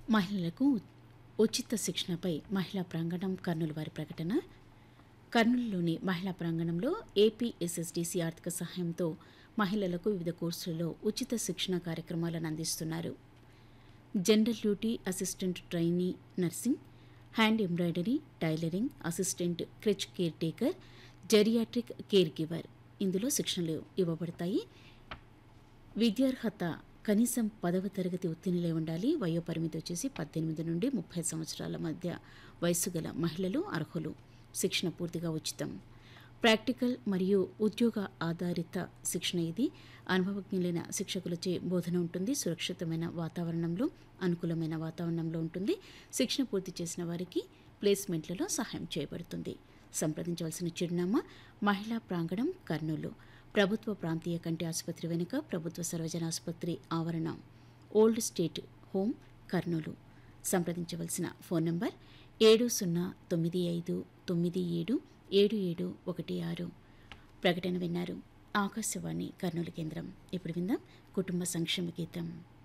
మహిళలకు ఉచిత శిక్షణపై మహిళా ప్రాంగణం కర్నూలు వారి ప్రకటన కర్నూలులోని మహిళా ప్రాంగణంలో ఏపీ ఎస్ఎస్డిసి ఆర్థిక సహాయంతో మహిళలకు వివిధ కోర్సులలో ఉచిత శిక్షణ కార్యక్రమాలను అందిస్తున్నారు general duty assistant trainee nursing hand embroidery tailoring assistant creche care taker geriatric care giver ఇందులో శిక్షణలు ఇవ్వబడతాయి విద్యార్హత కనీసం పదవ తరగతి ఉత్తీర్ణులై ఉండాలి వయోపరిమితి వచ్చేసి పద్దెనిమిది నుండి ముప్పై సంవత్సరాల మధ్య వయసు గల మహిళలు అర్హులు శిక్షణ పూర్తిగా ఉచితం ప్రాక్టికల్ మరియు ఉద్యోగ ఆధారిత శిక్షణ ఇది అనుభవజ్ఞులైన శిక్షకులచే బోధన ఉంటుంది సురక్షితమైన వాతావరణంలో అనుకూలమైన వాతావరణంలో ఉంటుంది శిక్షణ పూర్తి చేసిన వారికి ప్లేస్మెంట్లలో సహాయం చేయబడుతుంది సంప్రదించవలసిన చిరునామా మహిళా ప్రాంగణం కర్నూలు ప్రభుత్వ ప్రాంతీయ కంటి ఆసుపత్రి వెనుక ప్రభుత్వ సర్వజన ఆసుపత్రి ఆవరణ ఓల్డ్ స్టేట్ హోమ్ కర్నూలు సంప్రదించవలసిన ఫోన్ నంబర్ ఏడు సున్నా తొమ్మిది ఐదు తొమ్మిది ఏడు ఏడు ఏడు ఒకటి ఆరు ప్రకటన విన్నారు ఆకాశవాణి కర్నూలు కేంద్రం ఇప్పుడు విందాం కుటుంబ సంక్షేమ గీతం